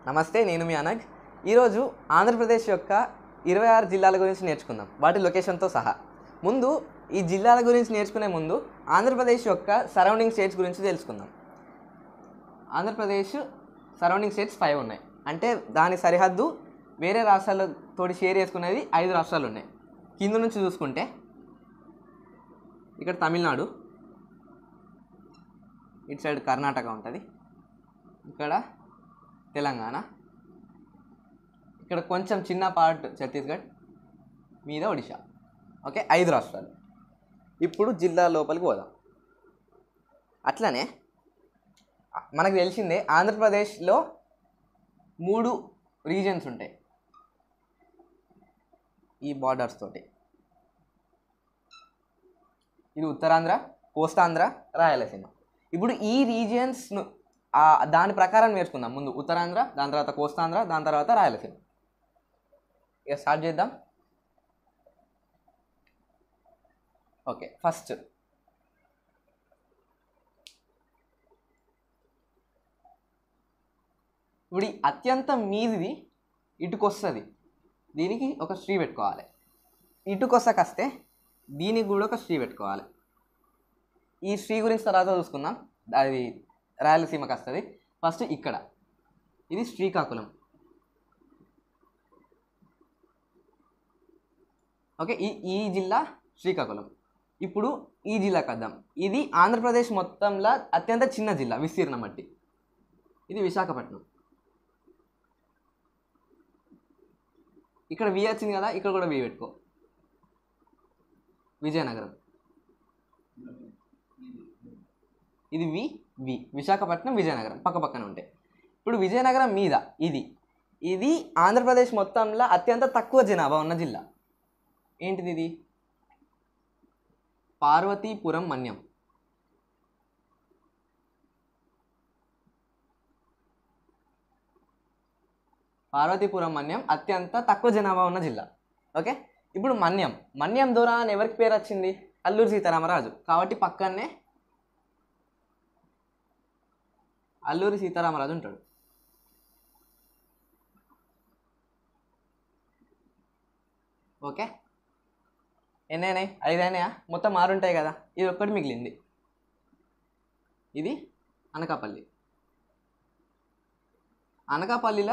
నమస్తే నేను మీ అనగ్ ఈరోజు ఆంధ్రప్రదేశ్ యొక్క ఇరవై ఆరు జిల్లాల గురించి నేర్చుకుందాం వాటి లొకేషన్తో సహా ముందు ఈ జిల్లాల గురించి నేర్చుకునే ముందు ఆంధ్రప్రదేశ్ యొక్క సరౌండింగ్ స్టేట్స్ గురించి తెలుసుకుందాం ఆంధ్రప్రదేశ్ సరౌండింగ్ స్టేట్స్ ఫైవ్ ఉన్నాయి అంటే దాని సరిహద్దు వేరే రాష్ట్రాలతో షేర్ చేసుకునేది ఐదు రాష్ట్రాలు ఉన్నాయి కింద నుంచి చూసుకుంటే ఇక్కడ తమిళనాడు ఇటు సైడ్ కర్ణాటక ఉంటుంది ఇక్కడ తెలంగాణ ఇక్కడ కొంచెం చిన్న పార్ట్ ఛత్తీస్గఢ్ మీద ఒడిశా ఓకే ఐదు రాష్ట్రాలు ఇప్పుడు జిల్లా లోపలికి పోదాం అట్లనే మనకు తెలిసిందే ఆంధ్రప్రదేశ్లో మూడు రీజన్స్ ఉంటాయి ఈ బార్డర్స్ తోటి ఇది ఉత్తరాంధ్ర కోస్తాంధ్ర రాయలసీమ ఇప్పుడు ఈ రీజియన్స్ను దాని ప్రకారం నేర్చుకుందాం ముందు ఉత్తరాంధ్ర దాని తర్వాత కోస్తాంధ్ర దాని తర్వాత రాయలసీమ ఇక స్టార్ట్ చేద్దాం ఓకే ఫస్ట్ ఇప్పుడు ఈ అత్యంత మీదిది ఇటుకొస్తుంది దీనికి ఒక స్ట్రీ పెట్టుకోవాలి ఇటుకొస్తకొస్తే దీనికి కూడా ఒక స్ట్రీ పెట్టుకోవాలి ఈ స్ట్రీ గురించి తర్వాత చూసుకుందాం అది రాయలసీమకి వస్తుంది ఫస్ట్ ఇక్కడ ఇది శ్రీకాకుళం ఓకే ఈ ఈ జిల్లా శ్రీకాకుళం ఇప్పుడు ఈ జిల్లాకి వద్దాం ఇది ఆంధ్రప్రదేశ్ మొత్తంలో అత్యంత చిన్న జిల్లా విస్తీర్ణం బట్టి ఇది విశాఖపట్నం ఇక్కడ వి వచ్చింది కదా ఇక్కడ కూడా వి పెట్టుకో విజయనగరం ఇది వి వి విశాఖపట్నం విజయనగరం పక్క పక్కన ఉంటాయి ఇప్పుడు విజయనగరం మీద ఇది ఇది ఆంధ్రప్రదేశ్ మొత్తంలో అత్యంత తక్కువ జనాభా ఉన్న జిల్లా ఏంటిది ఇది పార్వతీపురం మన్యం పార్వతీపురం మన్యం అత్యంత తక్కువ జనాభా ఉన్న జిల్లా ఓకే ఇప్పుడు మన్యం మన్యం దూర అని ఎవరికి పేరు వచ్చింది అల్లూరి సీతారామరాజు కాబట్టి పక్కనే అల్లూరి సీతారామరాజు ఉంటాడు ఓకే ఎన్నైనాయి ఐదు అయినాయా మొత్తం ఆరు ఉంటాయి కదా ఇది ఒక్కటి మిగిలింది ఇది అనకాపల్లి అనకాపల్లిలో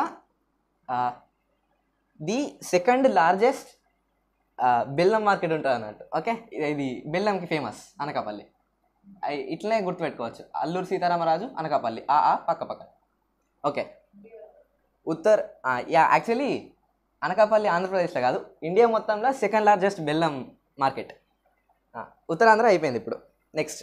ది సెకండ్ లార్జెస్ట్ బెల్లం మార్కెట్ ఉంటుంది అన్నట్టు ఓకే ఇది బెల్లంకి ఫేమస్ అనకాపల్లి అయ్ ఇట్లనే గుర్తుపెట్టుకోవచ్చు అల్లూరు సీతారామరాజు అనకాపల్లి ఆ ఆ పక్క పక్క ఓకే ఉత్తర్ యా యాక్చువల్లీ అనకాపల్లి ఆంధ్రప్రదేశ్లో కాదు ఇండియా మొత్తంలో సెకండ్ లార్జెస్ట్ బెల్లం మార్కెట్ ఉత్తరాంధ్ర అయిపోయింది ఇప్పుడు నెక్స్ట్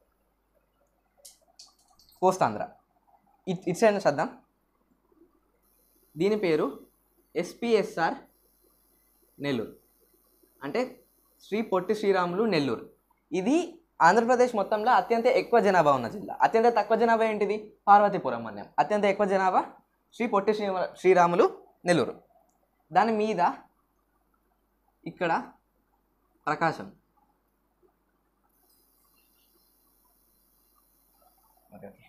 కోస్తాంధ్ర ఇట్ ఇటు సైడ్ చూద్దాం దీని పేరు ఎస్పిఎస్ఆర్ నెల్లూరు అంటే శ్రీ పొట్టి శ్రీరాములు నెల్లూరు ఇది ఆంధ్రప్రదేశ్ మొత్తంలో అత్యంత ఎక్కువ జనాభా ఉన్న జిల్లా అత్యంత తక్కువ జనాభా ఏంటిది పార్వతీపురం అన్యం అత్యంత ఎక్కువ జనాభా శ్రీ పొట్టి శ్రీ శ్రీరాములు నెల్లూరు దాని మీద ఇక్కడ ప్రకాశం ఓకే ఓకే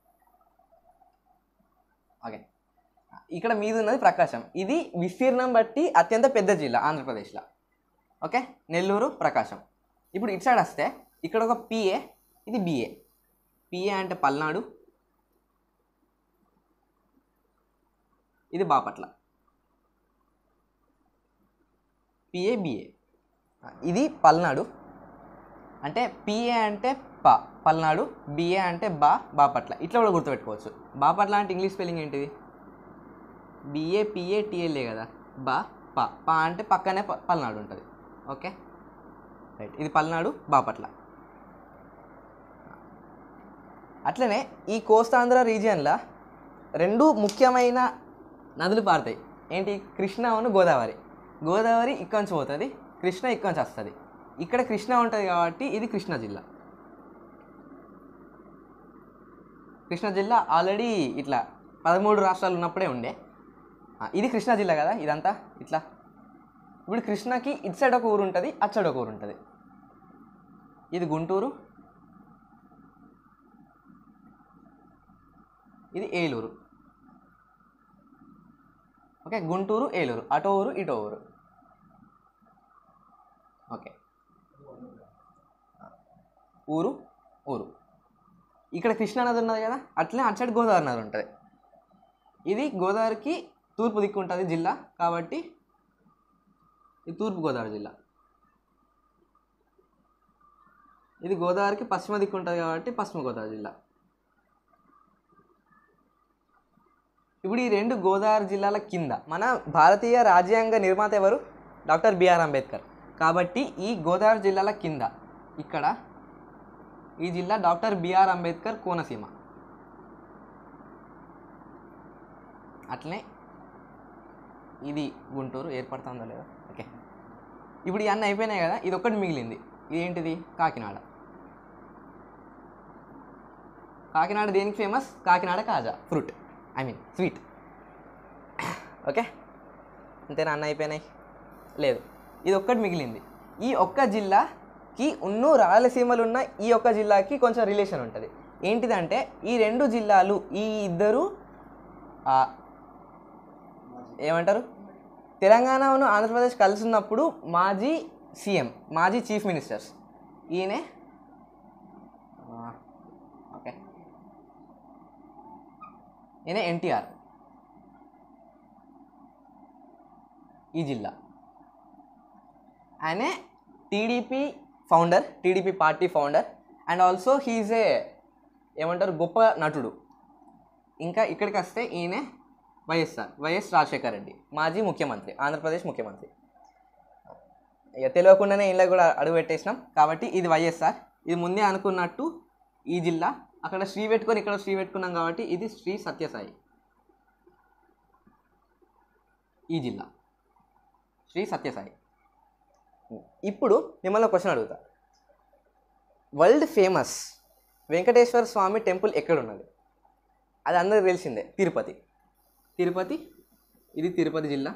ఓకే ఇక్కడ మీద ఉన్నది ప్రకాశం ఇది విస్తీర్ణం బట్టి అత్యంత పెద్ద జిల్లా ఆంధ్రప్రదేశ్లో ఓకే నెల్లూరు ప్రకాశం ఇప్పుడు ఇటు సైడ్ వస్తే ఇక్కడ ఒక పిఏ ఇది బిఏ పిఏ అంటే పల్నాడు ఇది బాపట్ల పిఏ బిఏ ఇది పల్నాడు అంటే పిఏ అంటే ప పల్నాడు బిఏ అంటే బా బాపట్ల ఇట్లా కూడా గుర్తుపెట్టుకోవచ్చు బాపట్ల అంటే ఇంగ్లీష్ స్పెల్లింగ్ ఏంటిది బిఏ పిఏ టిఎల్ఏ కదా బా ప ప అంటే పక్కనే ప- పల్నాడు ఉంటుంది ఓకే రైట్ ఇది పల్నాడు బాపట్ల అట్లనే ఈ కోస్తాంధ్ర రీజియన్లో రెండు ముఖ్యమైన నదులు పారుతాయి ఏంటి కృష్ణ అవును గోదావరి గోదావరి ఇక్కడి నుంచి పోతుంది కృష్ణ ఇక్కడి నుంచి వస్తుంది ఇక్కడ కృష్ణ ఉంటుంది కాబట్టి ఇది కృష్ణా జిల్లా కృష్ణా జిల్లా ఆల్రెడీ ఇట్లా పదమూడు రాష్ట్రాలు ఉన్నప్పుడే ఉండే ఆ, ఇది కృష్ణా జిల్లా కదా ఇదంతా ఇట్లా ఇప్పుడు కృష్ణకి ఇటు సైడ్ ఒక ఊరు ఉంటుంది అటు సైడ్ ఒక ఊరు ఉంటుంది ఇది గుంటూరు ఇది ఏలూరు ఓకే గుంటూరు ఏలూరు అటో ఊరు ఇటో ఊరు ఓకే ఊరు ఊరు ఇక్కడ కృష్ణా నది ఉన్నది కదా అట్లనే అటు సైడ్ గోదావరి నది ఉంటుంది ఇది గోదావరికి తూర్పు దిక్కు ఉంటుంది జిల్లా కాబట్టి ఇది తూర్పు గోదావరి జిల్లా ఇది గోదావరికి పశ్చిమ దిక్కు ఉంటుంది కాబట్టి పశ్చిమ గోదావరి జిల్లా ఇప్పుడు ఈ రెండు గోదావరి జిల్లాల కింద మన భారతీయ రాజ్యాంగ నిర్మాత ఎవరు డాక్టర్ బిఆర్ అంబేద్కర్ కాబట్టి ఈ గోదావరి జిల్లాల కింద ఇక్కడ ఈ జిల్లా డాక్టర్ బిఆర్ అంబేద్కర్ కోనసీమ అట్లనే ఇది గుంటూరు ఏర్పడుతుందో లేదో ఓకే ఇప్పుడు ఈ అన్న అయిపోయినాయి కదా ఇది ఒక్కటి మిగిలింది ఇది ఏంటిది కాకినాడ కాకినాడ దేనికి famous Kakinada kaja fruit I mean sweet okay అంతేనా అన్న అయిపోయినాయి లేదు ఇది ఒక్కటి మిగిలింది ఈ ఒక్క జిల్లాకి ఉన్ను రాయలసీమలు ఉన్న ఈ ఒక్క జిల్లాకి కొంచెం రిలేషన్ ఉంటుంది ఏంటిదంటే ఈ రెండు జిల్లాలు ఈ ఇద్దరు ఆ, ఏమంటారు తెలంగాణను ఆంధ్రప్రదేశ్ కలిసి ఉన్నప్పుడు మాజీ సీఎం మాజీ చీఫ్ మినిస్టర్స్ ఈయనే ఆ, ఓకే ఈయన ఎన్టీఆర్ ఈ జిల్లా ఆయనే TDP founder TDP party founder and also he's a ఏమంటారు గొప్ప నటుడు ఇంకా ఇక్కడికి వస్తే ఈయనే వైఎస్ఆర్ వైఎస్ రాజశేఖర్ రెడ్డి మాజీ ముఖ్యమంత్రి ఆంధ్రప్రదేశ్ ముఖ్యమంత్రి ఇక తెలియకుండానే ఇంట్లో కూడా అడుగు పెట్టేసినాం కాబట్టి ఇది వైఎస్ఆర్ ఇది ముందే అనుకున్నట్టు ఈ జిల్లా అక్కడ శ్రీ పెట్టుకొని ఇక్కడ శ్రీ పెట్టుకున్నాం కాబట్టి ఇది శ్రీ సత్యసాయి ఈ జిల్లా శ్రీ సత్యసాయి ఇప్పుడు మిమ్మల్ని క్వశ్చన్ అడుగుతా world famous Venkateswara Swamy temple ఎక్కడున్నది అది అందరికి తెలిసిందే తిరుపతి తిరుపతి ఇది తిరుపతి జిల్లా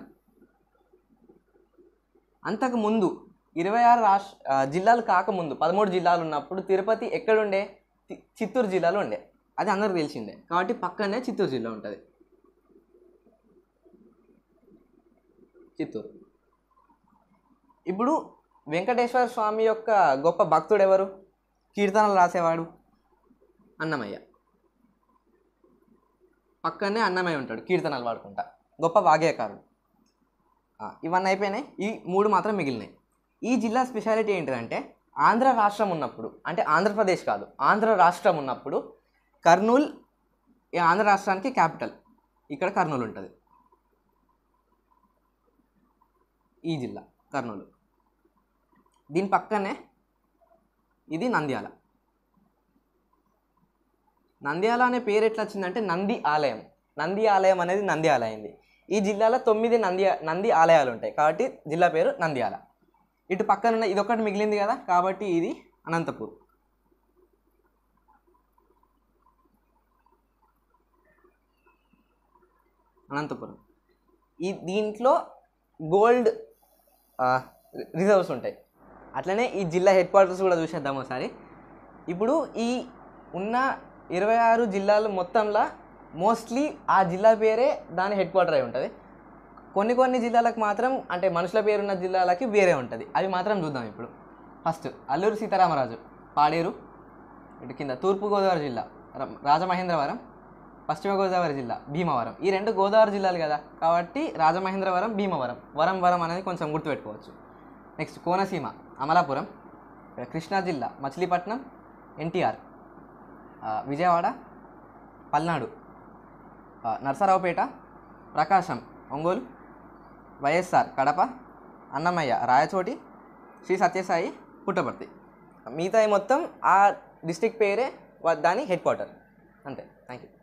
అంతకు ముందు ఇరవై ఆరు రాష్ట్ర ఆ, జిల్లాలు కాకముందు పదమూడు జిల్లాలు ఉన్నప్పుడు తిరుపతి ఎక్కడుండే తి- చిత్తూరు జిల్లాలో ఉండే అది అందరికి తెలిసిందే కాబట్టి పక్కనే చిత్తూరు జిల్లా ఉంటుంది చిత్తూరు ఇప్పుడు వెంకటేశ్వర స్వామి యొక్క గొప్ప భక్తుడు ఎవరు కీర్తనలు రాసేవాడు అన్నమయ్య పక్కనే అన్నమయ్య ఉంటాడు కీర్తనలు పాడుకుంటా గొప్ప వాగ్యకారుడు ఆ, ఇవన్నీ అయిపోయినాయి ఈ మూడు మాత్రం మిగిలినాయి ఈ జిల్లా స్పెషాలిటీ ఏంటిదంటే ఆంధ్ర రాష్ట్రం ఉన్నప్పుడు అంటే ఆంధ్రప్రదేశ్ కాదు ఆంధ్ర రాష్ట్రం ఉన్నప్పుడు కర్నూల్ ఈ ఆంధ్ర రాష్ట్రానికి క్యాపిటల్ ఇక్కడ కర్నూలు ఉంటుంది ఈ జిల్లా కర్నూలు దీని పక్కనే ఇది నంద్యాల నంద్యాల అనే పేరు ఎట్లా వచ్చిందంటే నంది ఆలయం నంది ఆలయం అనేది నంద్యాల అయింది ఈ జిల్లాలో తొమ్మిది నంది నంది ఆలయాలు ఉంటాయి కాబట్టి జిల్లా పేరు నంద్యాల ఇటు పక్కన ఉన్న ఇది ఒకటి మిగిలింది కదా కాబట్టి ఇది అనంతపూర్ అనంతపురం ఈ దీంట్లో గోల్డ్ రిజర్వ్స్ ఉంటాయి అట్లనే ఈ జిల్లా హెడ్ క్వార్టర్స్ కూడా చూసేద్దాం ఒకసారి ఇప్పుడు ఈ ఉన్న ఇరవై ఆరు జిల్లాలు మొత్తంలో మోస్ట్లీ ఆ జిల్లా పేరే దాని హెడ్ క్వార్టర్ అయి ఉంటుంది కొన్ని కొన్ని జిల్లాలకు మాత్రం అంటే మనుషుల పేరున్న జిల్లాలకి వేరే ఉంటుంది అవి మాత్రం చూద్దాం ఇప్పుడు ఫస్ట్ అల్లూరు సీతారామరాజు పాడేరు ఇటు కింద తూర్పుగోదావరి జిల్లా ర- రాజమహేంద్రవరం పశ్చిమ గోదావరి జిల్లా భీమవరం ఈ రెండు గోదావరి జిల్లాలు కదా కాబట్టి రాజమహేంద్రవరం భీమవరం వరం వరం అనేది కొంచెం గుర్తుపెట్టుకోవచ్చు నెక్స్ట్ కోనసీమ అమలాపురం ఇక్కడ కృష్ణా జిల్లా మచిలీపట్నం ఎన్టీఆర్ ఆ, విజయవాడ పల్నాడు ఆ, నరసరావుపేట ప్రకాశం ఒంగోలు వైఎస్ఆర్ కడప అన్నమయ్య రాయచోటి శ్రీ సత్యసాయి పుట్టపర్తి మిగతా మొత్తం ఆ డిస్టిక్ పేరే వా- దాని హెడ్ క్వార్టర్ అంతే థ్యాంక్ యూ